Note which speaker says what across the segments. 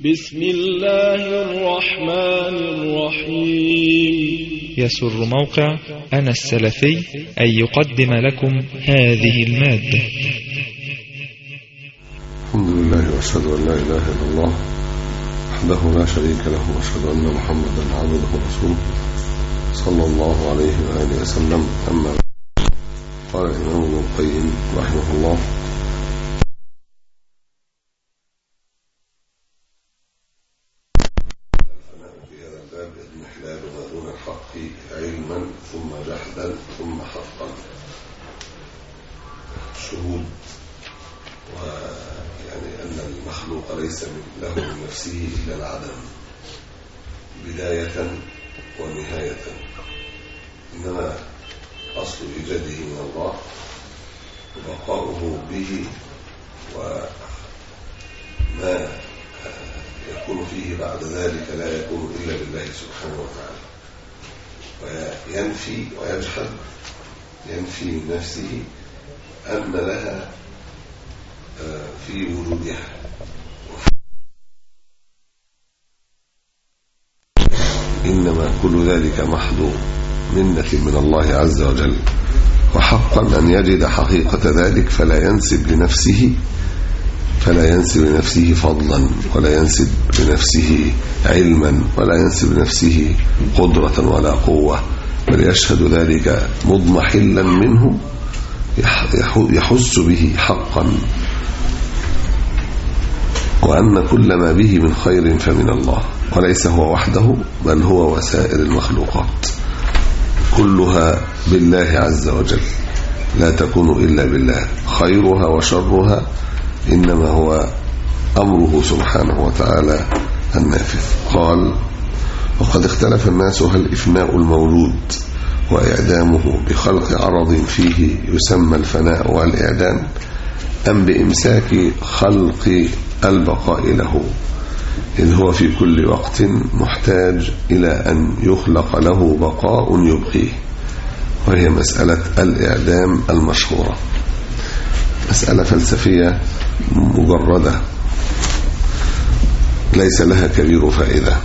Speaker 1: بسم الله الرحمن الرحيم
Speaker 2: يسر موقع أنا السلفي أن يقدم لكم هذه المادة
Speaker 3: الحمد لله واشهد ان لا اله الا الله وحده لا شريك له واشهد ان محمدا عبده ورسوله صلى الله عليه واله وسلم اما بعد قال الامام ابن القيم رحمه الله في هذا الباب اضمحلال ما دون الحق علما ثم جحدا ثم حقا شهود ويعني أن المخلوق ليس من له من نفسه إلا العدم بداية ونهاية إنما أصل إيجاده من الله وبقاؤه به وما يكون فيه بعد ذلك لا يكون إلا بالله سبحانه وتعالى وينفي ويجحد ينفي من نفسه أن لها في وجودها إنما كل ذلك محض منة من الله عز وجل وحقا أن يجد حقيقة ذلك فلا ينسب لنفسه فلا ينسب لنفسه فضلا ولا ينسب لنفسه علما ولا ينسب لنفسه قدرة ولا قوة بل يشهد ذلك مضمحلا منه يحس به حقا وأن كل ما به من خير فمن الله وليس هو وحده بل هو وسائر المخلوقات كلها بالله عز وجل لا تكون إلا بالله خيرها وشرها إنما هو أمره سبحانه وتعالى النافذ قال وقد اختلف الناس هل إفناء المولود وإعدامه بخلق عرض فيه يسمى الفناء والإعدام أم بإمساك خلق البقاء له إذ هو في كل وقت محتاج إلى أن يخلق له بقاء يبقيه وهي مسألة الإعدام المشهورة مسألة فلسفية مجردة ليس لها كبير فائدة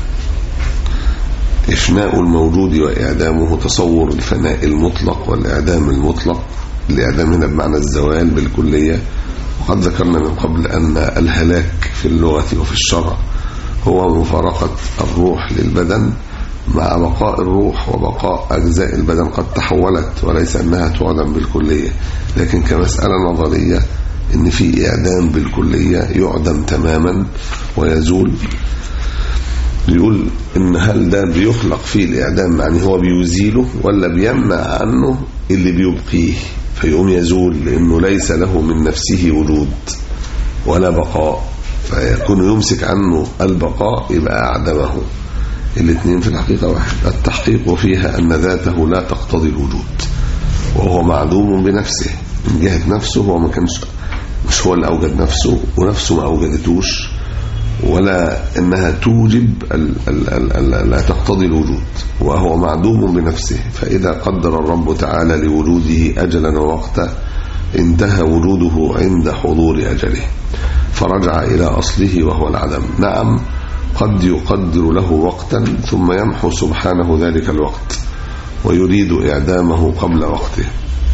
Speaker 3: إفناء الموجود وإعدامه تصور الفناء المطلق والإعدام المطلق الإعدام هنا بمعنى الزوال بالكلية وقد ذكرنا من قبل أن الهلاك في اللغة وفي الشرع هو مفارقة الروح للبدن مع بقاء الروح وبقاء أجزاء البدن قد تحولت وليس أنها تعدم بالكلية لكن كمسألة نظرية إن في إعدام بالكلية يعدم تماما ويزول بيقول إن هل ده بيخلق فيه الإعدام يعني هو بيزيله ولا بيمنع عنه اللي بيبقيه فيقوم يزول لأنه ليس له من نفسه وجود ولا بقاء فيكون يمسك عنه البقاء يبقى أعدمه الاثنين في الحقيقة واحد التحقيق فيها أن ذاته لا تقتضي الوجود وهو معدوم بنفسه من جهة نفسه هو ما كانش مش هو اللي أوجد نفسه ونفسه ما أوجدتوش ولا انها توجب ال ال ال لا تقتضي الوجود وهو معدوم بنفسه فاذا قدر الرب تعالى لوجوده اجلا ووقتا انتهى وجوده عند حضور اجله فرجع الى اصله وهو العدم نعم قد يقدر له وقتا ثم يمحو سبحانه ذلك الوقت ويريد اعدامه قبل وقته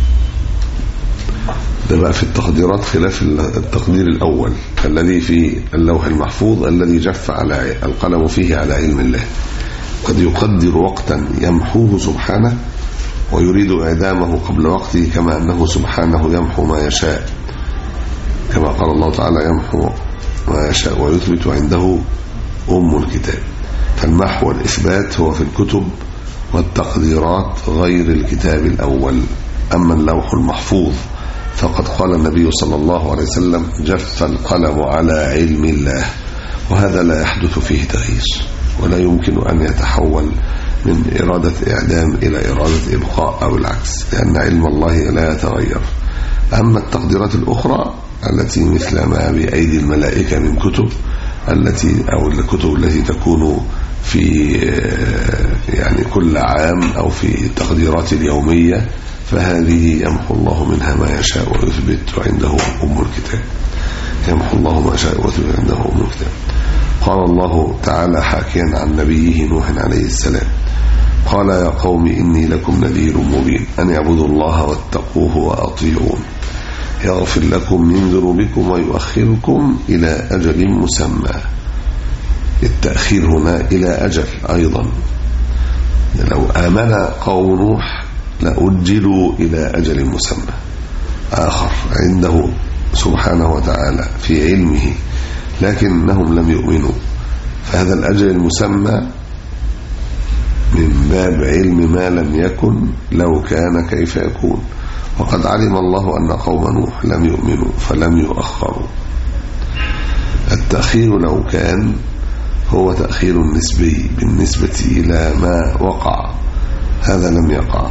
Speaker 3: ده بقى في التقديرات خلاف التقدير الأول الذي في اللوح المحفوظ الذي جف على القلم فيه على علم الله قد يقدر وقتا يمحوه سبحانه ويريد إعدامه قبل وقته كما أنه سبحانه يمحو ما يشاء كما قال الله تعالى يمحو ما يشاء ويثبت عنده أم الكتاب فالمحو والإثبات هو في الكتب والتقديرات غير الكتاب الأول أما اللوح المحفوظ فقد قال النبي صلى الله عليه وسلم جف القلم على علم الله وهذا لا يحدث فيه تغيير ولا يمكن أن يتحول من إرادة إعدام إلى إرادة إبقاء أو العكس لأن علم الله لا يتغير أما التقديرات الأخرى التي مثل ما بأيدي الملائكة من كتب التي أو الكتب التي تكون في يعني كل عام أو في التقديرات اليومية فهذه يمحو الله منها ما يشاء ويثبت وعنده أم الكتاب يمحو الله ما يشاء ويثبت عنده أم الكتاب قال الله تعالى حاكيا عن نبيه نوح عليه السلام قال يا قوم إني لكم نذير مبين أن اعبدوا الله واتقوه وأطيعون يغفر لكم من ذنوبكم ويؤخركم إلى أجل مسمى التأخير هنا إلى أجل أيضا لو آمن قوم نوح لأجلوا إلى أجل مسمى آخر عنده سبحانه وتعالى في علمه لكنهم لم يؤمنوا فهذا الأجل المسمى من باب علم ما لم يكن لو كان كيف يكون وقد علم الله أن قوم نوح لم يؤمنوا فلم يؤخروا التأخير لو كان هو تأخير نسبي بالنسبة إلى ما وقع هذا لم يقع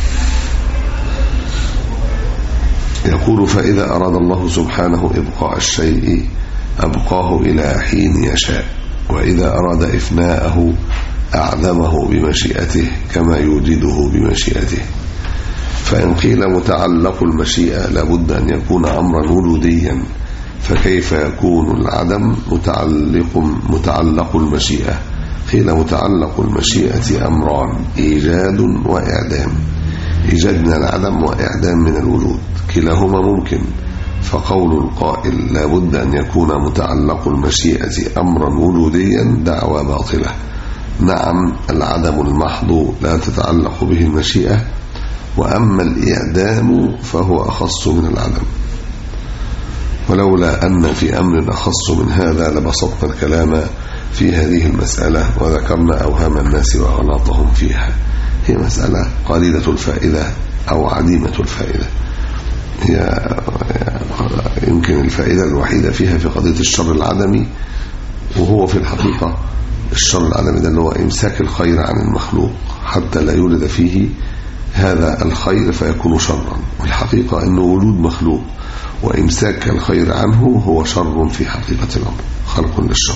Speaker 3: يقول فإذا أراد الله سبحانه إبقاء الشيء أبقاه إلى حين يشاء وإذا أراد إفناءه أعدمه بمشيئته كما يوجده بمشيئته فإن قيل متعلق المشيئة لابد أن يكون أمرا وجوديا فكيف يكون العدم متعلق متعلق المشيئة قيل متعلق المشيئة أمران إيجاد وإعدام إيجاد من العدم وإعدام من الوجود كلاهما ممكن فقول القائل لابد أن يكون متعلق المشيئة أمرا وجوديا دعوى باطلة نعم العدم المحض لا تتعلق به المشيئة وأما الإعدام فهو أخص من العدم ولولا أن في أمر أخص من هذا لبسطنا الكلام في هذه المسألة وذكرنا أوهام الناس وغلاطهم فيها هي مسألة قليلة الفائدة أو عديمة الفائدة هي يمكن الفائدة الوحيدة فيها في قضية الشر العدمي وهو في الحقيقة الشر العدمي ده اللي هو إمساك الخير عن المخلوق حتى لا يولد فيه هذا الخير فيكون شرا والحقيقة أنه وجود مخلوق وإمساك الخير عنه هو شر في حقيقة الأمر خلق للشر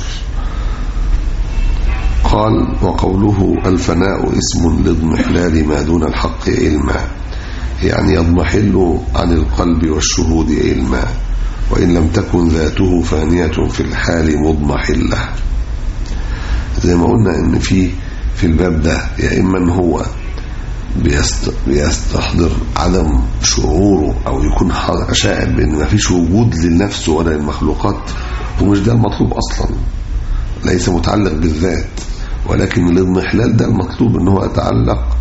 Speaker 3: قال وقوله الفناء اسم لاضمحلال ما دون الحق علما يعني يضمحل عن القلب والشهود علما وإن لم تكن ذاته فانية في الحال مضمحلة زي ما قلنا ان في في الباب ده يا إما ان هو بيستحضر عدم شعوره او يكون شاعر بان ما فيش وجود للنفس ولا للمخلوقات ومش ده المطلوب اصلا ليس متعلق بالذات ولكن الاضمحلال ده المطلوب ان هو يتعلق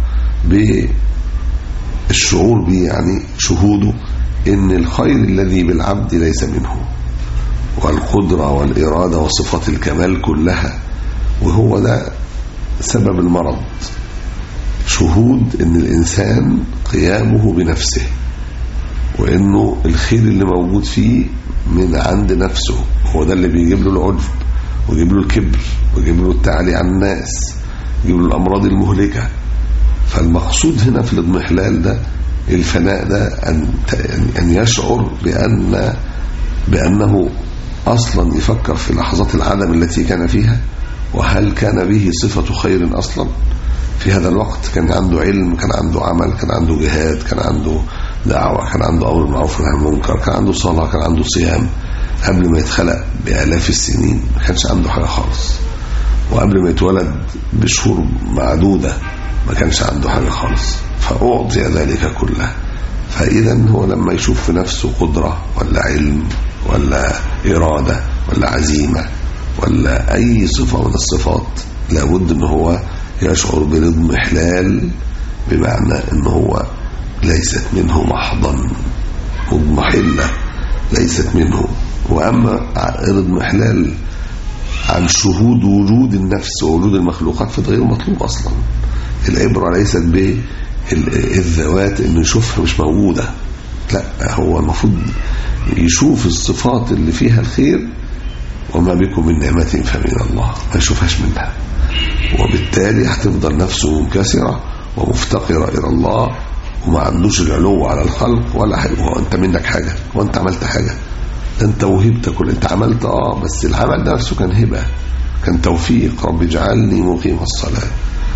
Speaker 3: بالشعور به يعني شهوده ان الخير الذي بالعبد ليس منه والقدرة والإرادة وصفات الكمال كلها وهو ده سبب المرض شهود ان الانسان قيامه بنفسه وانه الخير اللي موجود فيه من عند نفسه هو ده اللي بيجيب له العجب ويجيب له الكبر ويجيب له التعالي عن الناس يجيب له الامراض المهلكه فالمقصود هنا في الاضمحلال ده الفناء ده ان ان يشعر بان بانه اصلا يفكر في لحظات العدم التي كان فيها وهل كان به صفه خير اصلا في هذا الوقت كان عنده علم كان عنده عمل كان عنده جهاد كان عنده دعوة كان عنده أمر بالمعروف ونهي عن المنكر كان عنده صلاة كان عنده صيام قبل ما يتخلق بآلاف السنين ما كانش عنده حاجة خالص وقبل ما يتولد بشهور معدودة ما كانش عنده حاجة خالص فأعطي ذلك كله فإذا هو لما يشوف في نفسه قدرة ولا علم ولا إرادة ولا عزيمة ولا أي صفة من الصفات لابد أن هو يشعر بالاضمحلال بمعنى ان هو ليست منه محضا مضمحلة ليست منه واما الاضمحلال عن شهود وجود النفس ووجود المخلوقات فده غير مطلوب اصلا العبرة ليست بالذوات انه يشوفها مش موجودة لا هو المفروض يشوف الصفات اللي فيها الخير وما بكم من نعمة فمن الله ما يشوفهاش منها وبالتالي هتفضل نفسه منكسرة ومفتقرة إلى الله وما عندوش العلو على الخلق ولا حاجة هو أنت منك حاجة وأنت عملت حاجة ده أنت وهبت كل أنت عملت آه بس العمل ده نفسه كان هبة كان توفيق رب اجعلني مقيم الصلاة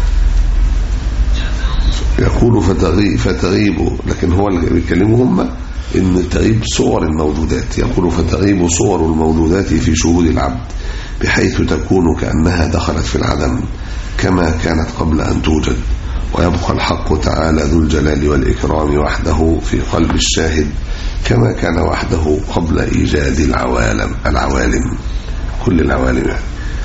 Speaker 3: يقول فتغيب, فتغيب لكن هو اللي بيتكلموا هم ان تغيب صور الموجودات يقول فتغيب صور الموجودات في شهود العبد بحيث تكون كأنها دخلت في العدم كما كانت قبل أن توجد ويبقى الحق تعالى ذو الجلال والإكرام وحده في قلب الشاهد كما كان وحده قبل إيجاد العوالم العوالم كل العوالم يعني.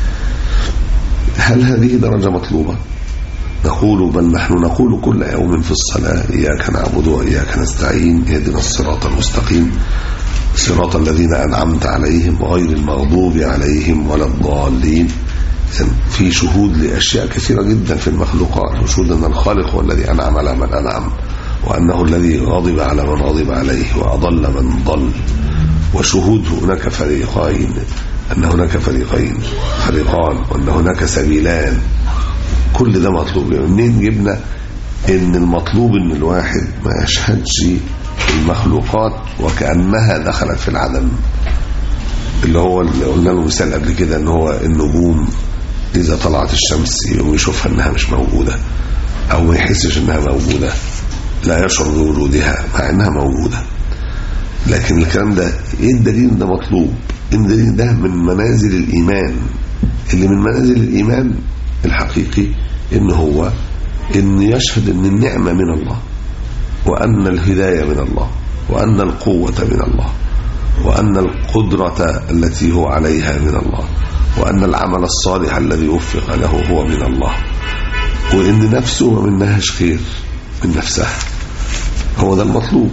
Speaker 3: هل هذه درجة مطلوبة نقول بل نحن نقول كل يوم في الصلاة إياك نعبد وإياك نستعين اهدنا الصراط المستقيم صراط الذين أنعمت عليهم غير المغضوب عليهم ولا الضالين في شهود لأشياء كثيرة جدا في المخلوقات وشهود أن الخالق هو الذي أنعم على من أنعم وأنه الذي غضب على من غضب عليه وأضل من ضل وشهود هناك فريقين أن هناك فريقين فريقان وأن هناك سبيلان كل ده مطلوب منين جبنا ان المطلوب ان الواحد ما يشهدش المخلوقات وكأنها دخلت في العدم اللي هو اللي قلنا له مثال قبل كده ان هو النجوم اذا طلعت الشمس يقوم يشوفها انها مش موجودة او ما يحسش انها موجودة لا يشعر بوجودها مع انها موجودة لكن الكلام ده ايه الدليل ده مطلوب الدليل ده من منازل الايمان اللي من منازل الايمان الحقيقي ان هو ان يشهد ان النعمة من الله وان الهداية من الله وان القوة من الله وان القدرة التي هو عليها من الله وان العمل الصالح الذي وفق له هو من الله وان نفسه ما منهاش خير من نفسها هو ده المطلوب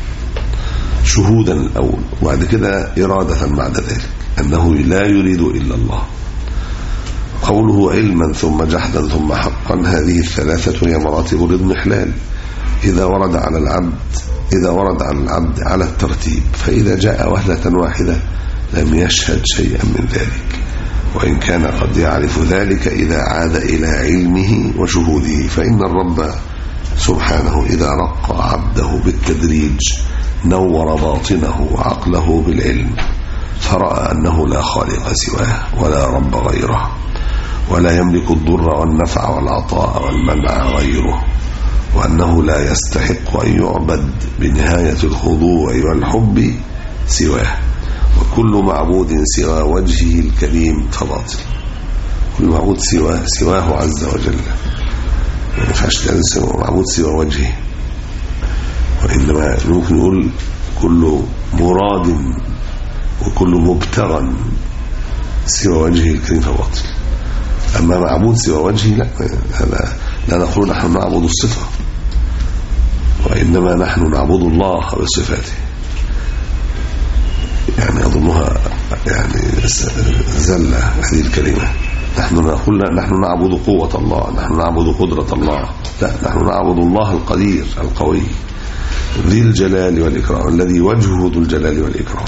Speaker 3: شهودا الاول وبعد كده ارادة بعد ذلك انه لا يريد الا الله قوله علما ثم جحدا ثم حقا هذه الثلاثة هي مراتب الاضمحلال إذا ورد على العبد إذا ورد على العبد على الترتيب فإذا جاء وهلة واحدة لم يشهد شيئا من ذلك وإن كان قد يعرف ذلك إذا عاد إلى علمه وشهوده فإن الرب سبحانه إذا رق عبده بالتدريج نور باطنه وعقله بالعلم فرأى أنه لا خالق سواه ولا رب غيره ولا يملك الضر والنفع والعطاء والمنع غيره وأنه لا يستحق أن يعبد بنهاية الخضوع والحب سواه وكل معبود سوى وجهه الكريم فباطل كل معبود سواه سواه عز وجل ما ينفعش تنسى معبود سوى وجهه وإنما ممكن نقول كل مراد وكل مبتغى سوى وجهه الكريم فباطل أما معبود سوى وجهه لا هذا لا نقول نحن نعبد الصفة وإنما نحن نعبد الله بصفاته يعني أظنها يعني زلة هذه الكلمة نحن نقول نحن نعبد قوة الله نحن نعبد قدرة الله لا نحن نعبد الله القدير القوي ذي الجلال والإكرام الذي وجهه ذو الجلال والإكرام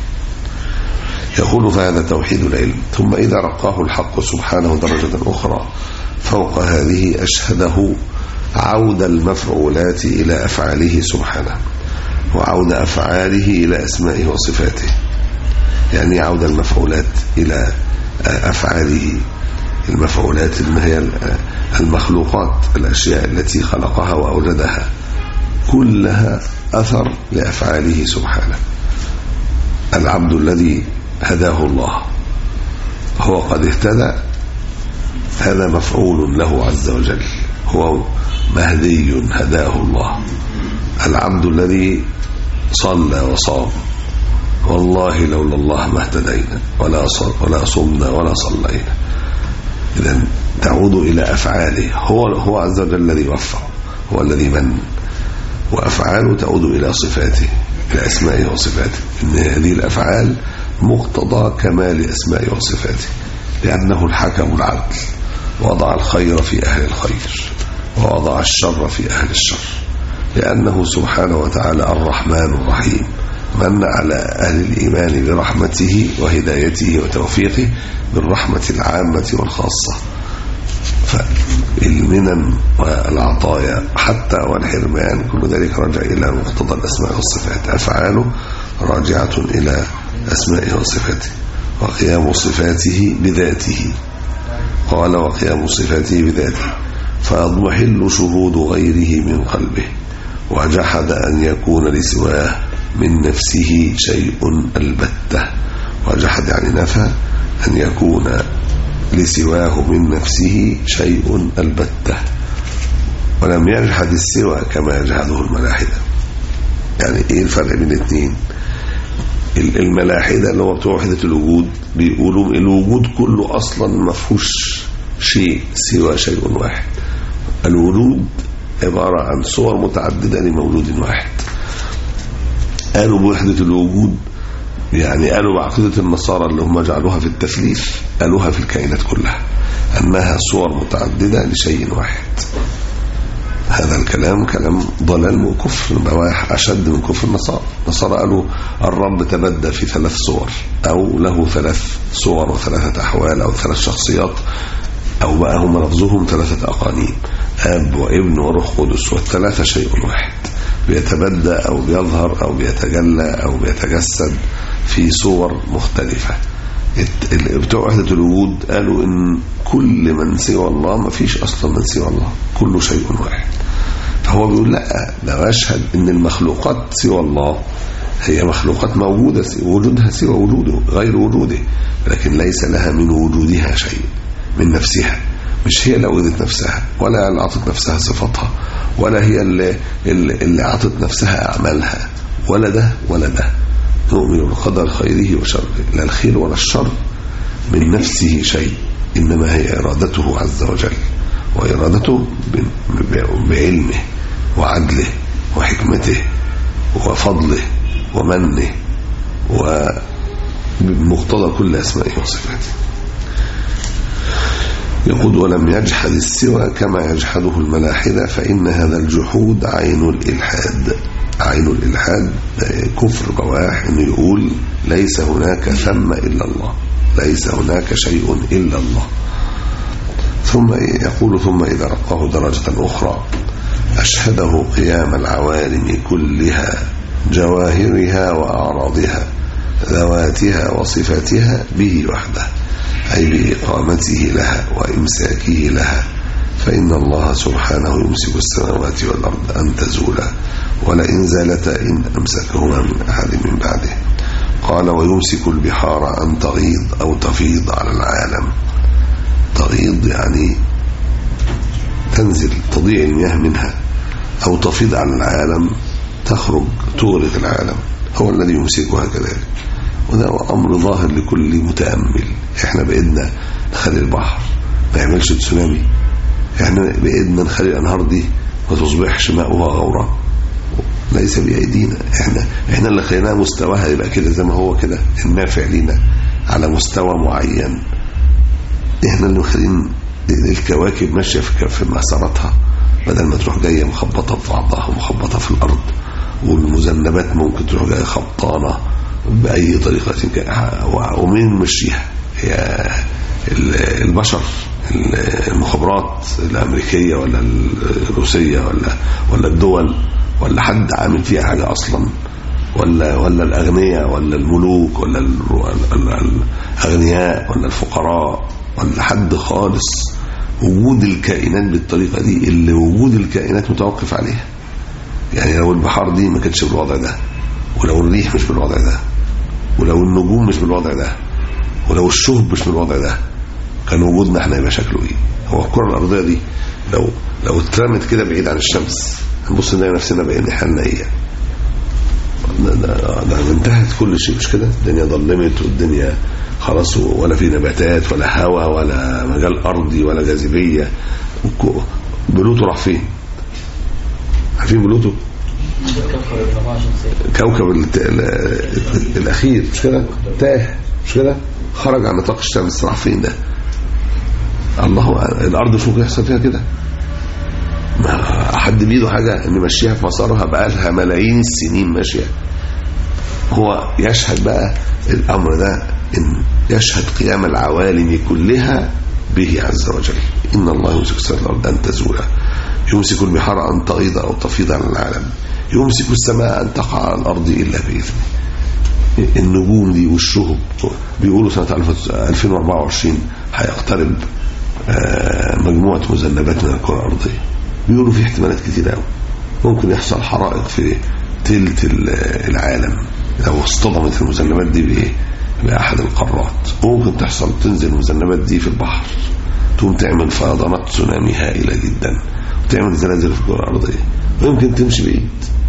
Speaker 3: يقول فهذا توحيد العلم ثم إذا رقاه الحق سبحانه درجة أخرى فوق هذه أشهده عود المفعولات إلى أفعاله سبحانه وعود أفعاله إلى أسمائه وصفاته يعني عود المفعولات إلى أفعاله المفعولات اللي هي المخلوقات الأشياء التي خلقها وأوجدها كلها أثر لأفعاله سبحانه العبد الذي هداه الله هو قد اهتدى هذا مفعول له عز وجل هو مهدي هداه الله العبد الذي صلى وصام والله لولا الله ما اهتدينا ولا ولا صمنا ولا صلينا اذا تعود الى افعاله هو هو عز وجل الذي وفق هو الذي من وافعاله تعود الى صفاته الى اسمائه وصفاته ان هذه الافعال مقتضى كمال اسمائه وصفاته لانه الحكم العدل وضع الخير في اهل الخير ووضع الشر في اهل الشر لانه سبحانه وتعالى الرحمن الرحيم من على أهل الإيمان برحمته وهدايته وتوفيقه بالرحمة العامة والخاصة فالمنن والعطايا حتى والحرمان كل ذلك راجع إلى مقتضى الأسماء والصفات أفعاله راجعة إلى أسمائه وصفاته وقيام صفاته بذاته قال وقيام صفاته بذاته فيضمحل شهود غيره من قلبه وجحد أن يكون لسواه من نفسه شيء البتة وجحد يعني نفى أن يكون لسواه من نفسه شيء البتة ولم يجحد السوى كما يجحده الملاحدة يعني ايه الفرق بين الاثنين الملاحدة اللي هو بتوع وحدة الوجود بيقولوا الوجود كله أصلا ما فيهوش شيء سوى شيء واحد الوجود عبارة عن صور متعددة لمولود واحد قالوا بوحدة الوجود يعني قالوا بعقيدة النصارى اللي هم جعلوها في التثليث قالوها في الكائنات كلها أنها صور متعددة لشيء واحد هذا الكلام كلام ضلال وكفر بواح أشد من كفر النصارى النصارى قالوا الرب تبدى في ثلاث صور أو له ثلاث صور وثلاثة أحوال أو ثلاث شخصيات أو بقى هم لفظهم ثلاثة أقانيم أب وابن وروح قدس والثلاثة شيء واحد بيتبدى أو بيظهر أو بيتجلى أو بيتجسد في صور مختلفة بتوع وحدة الوجود قالوا إن كل من سوى الله ما فيش أصلا من سوى الله كله شيء واحد فهو بيقول لا ده أشهد إن المخلوقات سوى الله هي مخلوقات موجودة وجودها سوى وجوده غير وجوده لكن ليس لها من وجودها شيء من نفسها مش هي اللي وجدت نفسها ولا اللي أعطت نفسها صفتها ولا هي اللي, اللي أعطت نفسها أعمالها ولا ده ولا ده نؤمن بالقدر خيره وشره لا الخير ولا الشر من نفسه شيء إنما هي إرادته عز وجل وإرادته بعلمه وعدله وحكمته وفضله ومنه وبمقتضى كل أسمائه وصفاته يقول ولم يجحد السوى كما يجحده الملاحدة فإن هذا الجحود عين الإلحاد عين الإلحاد كفر بواح أنه يقول ليس هناك ثم إلا الله ليس هناك شيء إلا الله ثم يقول ثم إذا رقاه درجة أخرى أشهده قيام العوالم كلها جواهرها وأعراضها ذواتها وصفاتها به وحده أي بإقامته لها وإمساكه لها فإن الله سبحانه يمسك السماوات والأرض أن تزولا ولئن زالتا إن أمسكهما من أحد من بعده قال ويمسك البحار أن تغيض أو تفيض على العالم تغيض يعني تنزل تضيع المياه منها أو تفيض على العالم تخرج تغرق العالم هو الذي يمسكها كذلك وده أمر ظاهر لكل متأمل احنا بإيدنا نخلي البحر ما يعملش تسونامي احنا بإيدنا نخلي الأنهار دي ما تصبحش ماؤها غورا ليس بأيدينا احنا احنا اللي خليناها مستواها يبقى كده زي ما هو كده النافع لينا على مستوى معين احنا اللي مخلين الكواكب ماشيه في مساراتها بدل ما تروح جايه مخبطه في بعضها ومخبطه في الارض والمذنبات ممكن تروح جايه خبطانه باي طريقه ومين مشيها هي البشر المخابرات الامريكيه ولا الروسيه ولا ولا الدول ولا حد عامل فيها حاجه اصلا ولا ولا الاغنياء ولا الملوك ولا الاغنياء ولا الفقراء ولا حد خالص وجود الكائنات بالطريقه دي اللي وجود الكائنات متوقف عليها يعني لو البحار دي ما كانتش بالوضع ده ولو الريح مش بالوضع ده ولو النجوم مش بالوضع ده ولو الشهب مش بالوضع ده كان وجودنا احنا يبقى شكله ايه هو الكره الارضيه دي لو لو اترمت كده بعيد عن الشمس هنبص نلاقي نفسنا بقينا حالنا ايه ده, ده, ده انتهت كل شيء مش كده الدنيا ظلمت والدنيا خلاص ولا في نباتات ولا هواء ولا مجال ارضي ولا جاذبيه بلوتو راح فين عارفين بلوتو كوكب الاخير مش كده تاه مش كده خرج عن نطاق الشمس راح فين ده الله الارض مش ممكن يحصل فيها كده ما حد بيده حاجه نمشيها في مسارها بقى لها ملايين السنين ماشيه هو يشهد بقى الامر ده ان يشهد قيام العوالم كلها به عز وجل ان الله يمسك السماء والارض ان تزولا يمسك البحار ان تغيض او تفيض على العالم يمسك السماء ان تقع على الارض الا باذنه النجوم دي والشهب بيقولوا سنه 2024 هيقترب مجموعه مذنبات من الكره الارضيه بيقولوا في احتمالات كتير قوي ممكن يحصل حرائق في تلت العالم لو اصطدمت المذنبات دي بايه بأحد القارات وممكن تحصل تنزل المذنبات دي في البحر تقوم تعمل فيضانات تسونامي هائلة جدا وتعمل زلازل في الكرة الأرضية ويمكن تمشي بعيد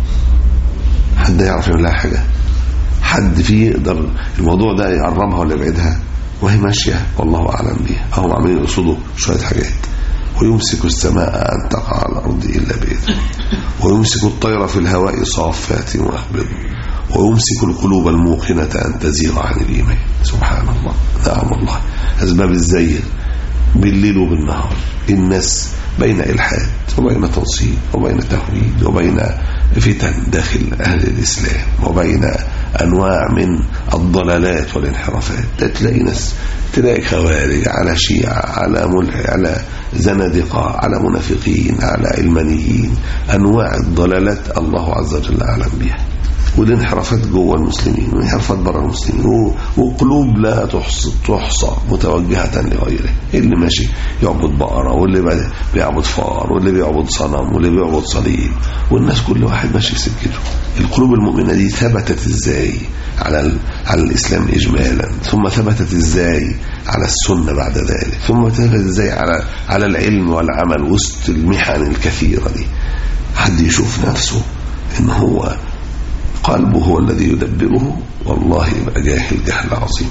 Speaker 3: حد يعرف يعمل لها حاجة حد فيه يقدر الموضوع ده يقربها ولا يبعدها وهي ماشية والله أعلم بيها هم عاملين يقصدوا شوية حاجات ويمسك السماء أن تقع على الأرض إلا بإذنه ويمسك الطير في الهواء صافات وأقبض ويمسك القلوب الموقنة أن تزيغ عن الإيمان سبحان الله نعم الله أسباب الزيغ بالليل وبالنهار الناس بين إلحاد وبين تنصيب وبين تهويد وبين فتن داخل أهل الإسلام وبين أنواع من الضلالات والانحرافات تلاقي ناس تلاقي خوارج على شيعة على ملح على زنادقة على منافقين على علمانيين أنواع الضلالات الله عز وجل أعلم بها والانحرافات جوه المسلمين والانحرافات بره المسلمين وقلوب لا تحصى, تحصى متوجهة لغيره اللي ماشي يعبد بقرة واللي بيعبد فار واللي بيعبد صنم واللي بيعبد صليب والناس كل واحد ماشي في سكته القلوب المؤمنة دي ثبتت ازاي على على الإسلام إجمالا ثم ثبتت ازاي على السنة بعد ذلك ثم ثبتت ازاي على على العلم والعمل وسط المحن الكثيرة دي حد يشوف نفسه ان هو قلبه هو الذي يدبره والله يبقى جاهل جهل عظيم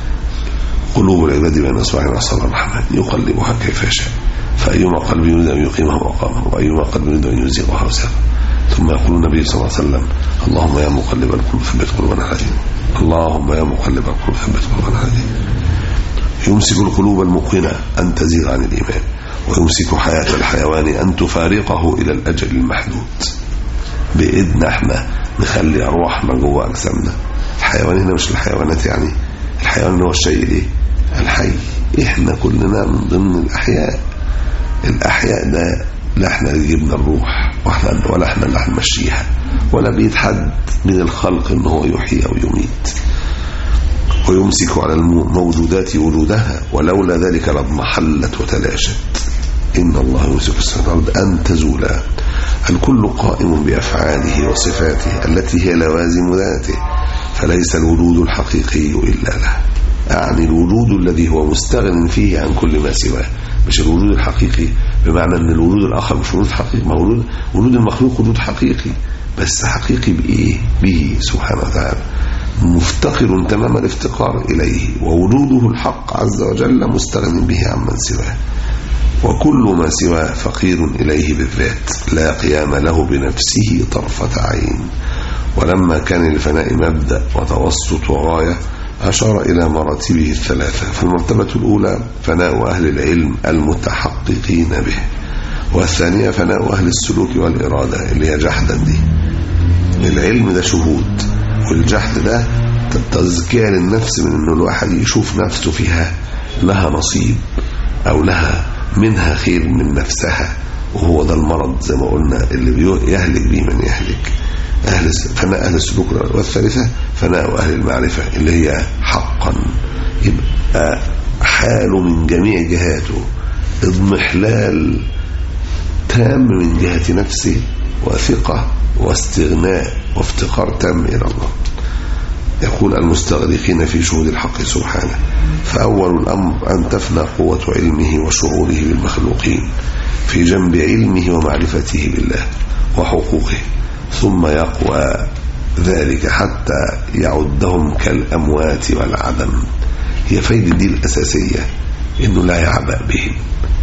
Speaker 3: قلوب العباد بين اصبعين عصا الرحمن يقلبها كيف يشاء فايما قلب يريد ان يقيمه مقامه وايما قلب يريد ان يزيغه وساقه ثم يقول النبي صلى الله عليه وسلم اللهم يا مقلب القلوب ثبت قلوبنا على دينك اللهم يا مقلب القلوب ثبت قلوبنا على دينك يمسك القلوب الموقنة أن تزيغ عن الإيمان ويمسك حياة الحيوان أن تفارقه إلى الأجل المحدود بإذن احنا نخلي أرواحنا جوه أجسامنا الحيوان هنا مش الحيوانات يعني الحيوان هو الشيء ايه الحي احنا كلنا من ضمن الأحياء الأحياء ده لا احنا اللي جبنا الروح واحنا ولا احنا اللي هنمشيها ولا بيد حد من الخلق ان هو يحيي او يميت ويمسك على الموجودات وجودها ولولا ذلك لاضمحلت وتلاشت إن الله يمسك السماوات والأرض أن تزولا الكل قائم بأفعاله وصفاته التي هي لوازم ذاته فليس الوجود الحقيقي إلا له أعني الوجود الذي هو مستغن فيه عن كل ما سواه مش الوجود الحقيقي بمعنى أن الوجود الآخر مش وجود حقيقي ما وجود, وجود المخلوق وجود حقيقي بس حقيقي بإيه به سبحانه وتعالى مفتقر تمام الافتقار إليه ووجوده الحق عز وجل مستغن به عمن سواه وكل ما سواه فقير إليه بالذات لا قيام له بنفسه طرفة عين ولما كان للفناء مبدأ وتوسط وغاية أشار إلى مراتبه الثلاثة فالمرتبة الأولى فناء أهل العلم المتحققين به والثانية فناء أهل السلوك والإرادة اللي هي جحدا دي العلم ده شهود والجحد ده تزكية للنفس من أنه الواحد يشوف نفسه فيها لها نصيب أو لها منها خير من نفسها وهو ده المرض زي ما قلنا اللي يهلك به من يهلك أهل فناء أهل السلوك والثالثة فناء أهل المعرفة اللي هي حقا يبقى حاله من جميع جهاته اضمحلال تام من جهة نفسه وثقة واستغناء وافتقار تام إلى الله يقول المستغرقين في شهود الحق سبحانه فأول الأمر أن تفنى قوة علمه وشعوره بالمخلوقين في جنب علمه ومعرفته بالله وحقوقه ثم يقوى ذلك حتى يعدهم كالأموات والعدم هي فايدة دي الأساسية إنه لا يعبأ بهم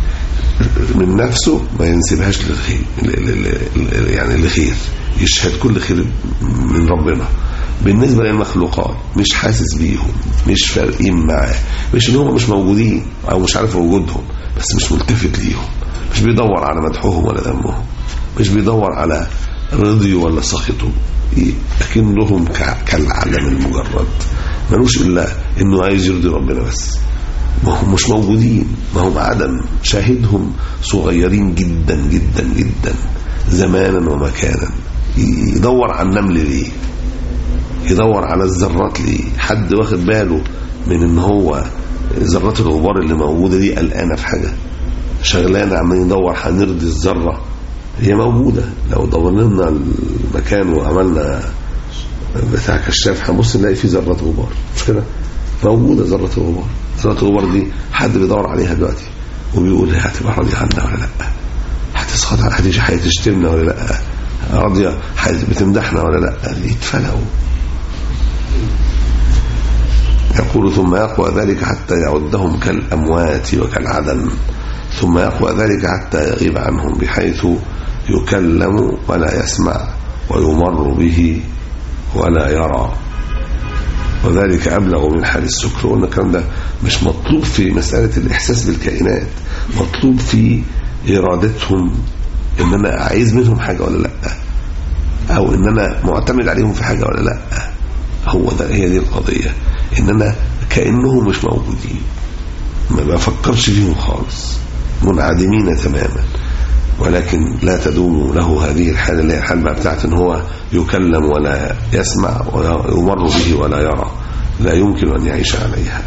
Speaker 3: من نفسه ما ينسبهاش للخير يعني لخير يشهد كل خير من ربنا بالنسبة للمخلوقات مش حاسس بيهم مش فارقين معاه مش ان هم مش موجودين او مش عارف وجودهم بس مش ملتفت ليهم مش بيدور على مدحهم ولا ذمهم مش بيدور على رضيه ولا سخطه لكنهم كالعدم المجرد ملوش الا انه عايز يرضي ربنا بس ما هم مش موجودين ما هم عدم شاهدهم صغيرين جدا جدا جدا زمانا ومكانا يدور على النمل ليه يدور على الذرات ليه حد واخد باله من ان هو ذرات الغبار اللي موجودة دي قلقانة في حاجة شغلانة عمال يدور هنرضي الذرة هي موجودة لو دورنا لنا المكان وعملنا بتاع كشاف هنبص نلاقي فيه ذرات غبار مش كده موجودة ذرة الغبار ذرة الغبار دي حد بيدور عليها دلوقتي وبيقول هي هتبقى راضية عنا ولا لا هتسخط هتيجي هتشتمنا ولا لا راضية بتمدحنا ولا لا يتفلقوا يقول ثم يقوى ذلك حتى يعدهم كالأموات وكالعدم ثم يقوى ذلك حتى يغيب عنهم بحيث يكلم ولا يسمع ويمر به ولا يرى وذلك أبلغ من حال السكر وقلنا الكلام ده مش مطلوب في مسألة الإحساس بالكائنات مطلوب في إرادتهم إن أنا عايز منهم حاجة ولا لأ أو إن أنا معتمد عليهم في حاجة ولا لأ هو ده هي دي القضية إن أنا كأنهم مش موجودين ما بفكرش فيهم خالص منعدمين تماما ولكن لا تدوم له هذه الحالة اللي هي الحالة بقى بتاعت ان هو يكلم ولا يسمع ويمر به ولا يرى لا يمكن أن يعيش عليها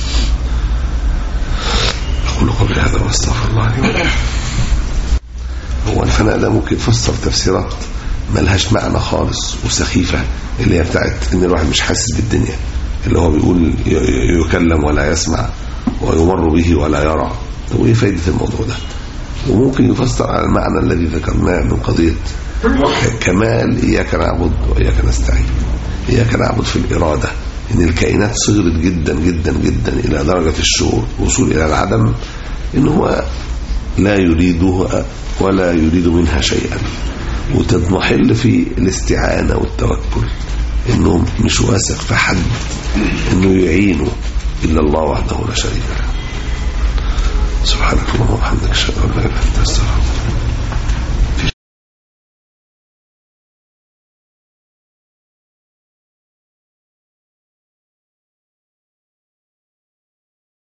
Speaker 3: أقول قبل هذا واستغفر الله لي ولكم هو الفناء ده ممكن يفسر تفسيرات ملهاش معنى خالص وسخيفة اللي هي بتاعت ان الواحد مش حاسس بالدنيا اللي هو بيقول يكلم ولا يسمع ويمر به ولا يرى طب وايه فايدة الموضوع ده وممكن يفسر على المعنى الذي ذكرناه من قضية كمال إياك نعبد وإياك نستعين إياك نعبد في الإرادة إن الكائنات صغرت جدا جدا جدا إلى درجة الشعور الوصول إلى العدم إن هو لا يريدها ولا يريد منها شيئا وتضمحل في الاستعانة والتوكل إنه مش واثق في حد إنه يعينه إلا الله وحده لا شريك له سبحانك اللهم وبحمدك اشهد ان لا اله الا انت استغفرك